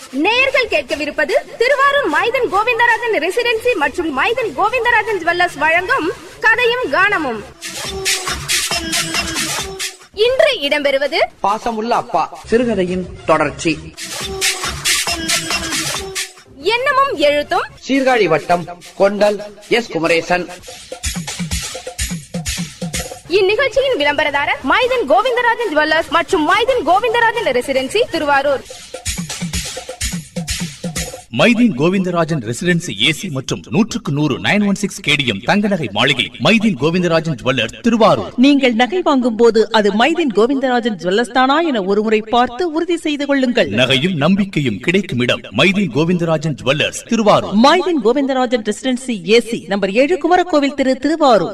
நேயர்கள் கேட்கவிருப்பது திருவாரூர் மைதன் கோவிந்தராஜன் ரெசிடென்சி மற்றும் மைதன் கோவிந்தராஜன் ஜுவல்லர்ஸ் வழங்கும் கதையும் கானமும் இன்று இடம்பெறுவது பாசமுள்ள அப்பா சிறுகதையின் தொடர்ச்சி எண்ணமும் எழுத்தும் சீர்காழி வட்டம் கொண்டல் எஸ் குமரேசன் இந்நிகழ்ச்சியின் விளம்பரதாரர் மைதன் கோவிந்தராஜன் ஜுவல்லர்ஸ் மற்றும் Maidhan Govindarajan residency Thiruvarur Maideen Govindarajan residency AC மற்றும் நூற்றுக்கு நூறு நைன் ஒன் சிக்ஸ் கேடிஎம் தங்க நகை மாளிகை மைதீன் கோவிந்தராஜன் ஜுவல்லர் திருவாரூர் நீங்கள் நகை வாங்கும் போது அது மைதின் கோவிந்தராஜன் ஜுவல்லர்ஸ் தானா என ஒருமுறை பார்த்து உறுதி செய்து கொள்ளுங்கள் நகையும் நம்பிக்கையும் கிடைக்கும் இடம் Maideen Govindarajan jewellers Thiruvarur Maideen Govindarajan residency AC number ஏழு குமரகோவில் திரு திருவாரூர்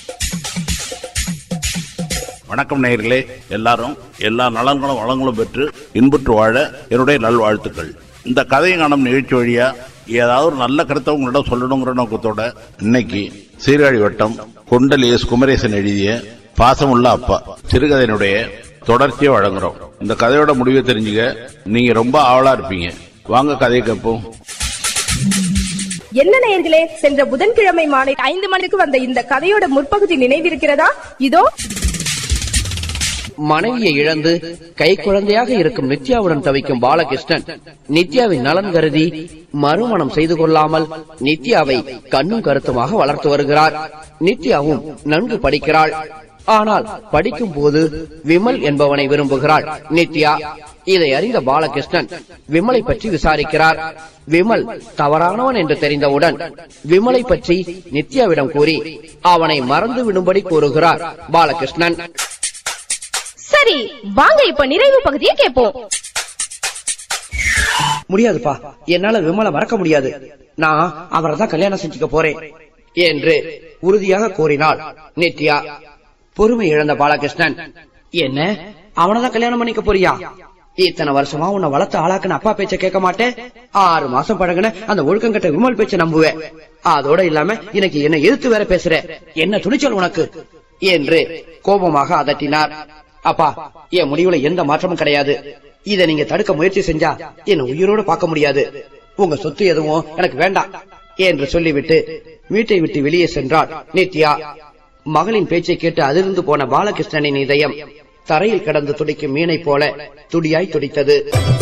வணக்கம் நேயர்களே எல்லாரும் எல்லா நலன்களும் வளங்களும் பெற்று இன்புற்று வாழ என்னுடைய நல்வாழ்த்துக்கள் இந்த கதையை காணும் நிகழ்ச்சி வழியா ஏதாவது ஒரு நல்ல கருத்தை உங்களிடம் சொல்லணுங்கிற நோக்கத்தோட இன்னைக்கு சீர்காழி வட்டம் கொண்டல் எஸ் குமரேசன் எழுதிய பாசமுள்ள அப்பா சிறுகதையினுடைய தொடர்ச்சியை வழங்குறோம் இந்த கதையோட முடிவை தெரிஞ்சுக்க நீங்க ரொம்ப ஆவலா இருப்பீங்க வாங்க கதையை கேட்போம் என்ன நேயர்களே சென்ற புதன்கிழமை மாலை ஐந்து மணிக்கு வந்த இந்த கதையோட முற்பகுதி நினைவிருக்கிறதா இதோ மனைவியை இழந்து கை குழந்தையாக இருக்கும் நித்யாவுடன் தவிக்கும் பாலகிருஷ்ணன் நித்யாவின் நலன் கருதி மறுமணம் செய்து கொள்ளாமல் நித்யாவை கண்ணும் கருத்துமாக வளர்த்து வருகிறார் நித்யாவும் நன்கு படிக்கிறாள் ஆனால் படிக்கும் போது விமல் என்பவனை விரும்புகிறாள் நித்யா இதை அறிந்த பாலகிருஷ்ணன் விமலை பற்றி விசாரிக்கிறார் விமல் தவறானவன் என்று தெரிந்தவுடன் விமலை பற்றி நித்யாவிடம் கூறி அவனை மறந்து விடும்படி கூறுகிறார் பாலகிருஷ்ணன் சரி வாங்க இப்ப நிறைவு பகுதியை கேட்போம் முடியாதுப்பா என்னால விமலை மறக்க முடியாது நான் அவரை தான் கல்யாணம் செஞ்சுக்க போறேன் என்று உறுதியாக கூறினாள் நித்யா பொறுமை இழந்த பாலகிருஷ்ணன் என்ன அவனதான் கல்யாணம் பண்ணிக்க போறியா இத்தனை வருஷமா உன்னை வளர்த்து ஆளாக்குன அப்பா பேச்ச கேட்க மாட்டேன் ஆறு மாசம் பழகுன அந்த ஒழுக்கங்கட்ட விமல் பேச்ச நம்புவேன் அதோட இல்லாம எனக்கு என்ன எதிர்த்து வேற பேசுற என்ன துணிச்சல் உனக்கு என்று கோபமாக அதட்டினார் அப்பா என் முடிவுல எந்த மாற்றமும் கிடையாது இத நீங்க தடுக்க முயற்சி செஞ்சா என்ன உயிரோட பார்க்க முடியாது உங்க சொத்து எதுவும் எனக்கு வேண்டாம் என்று சொல்லிவிட்டு வீட்டை விட்டு வெளியே சென்றாள் நித்யா மகளின் பேச்சை கேட்டு அதிர்ந்து போன பாலகிருஷ்ணனின் இதயம் தரையில் கிடந்து துடிக்கும் மீனைப் போல துடியாய் துடித்தது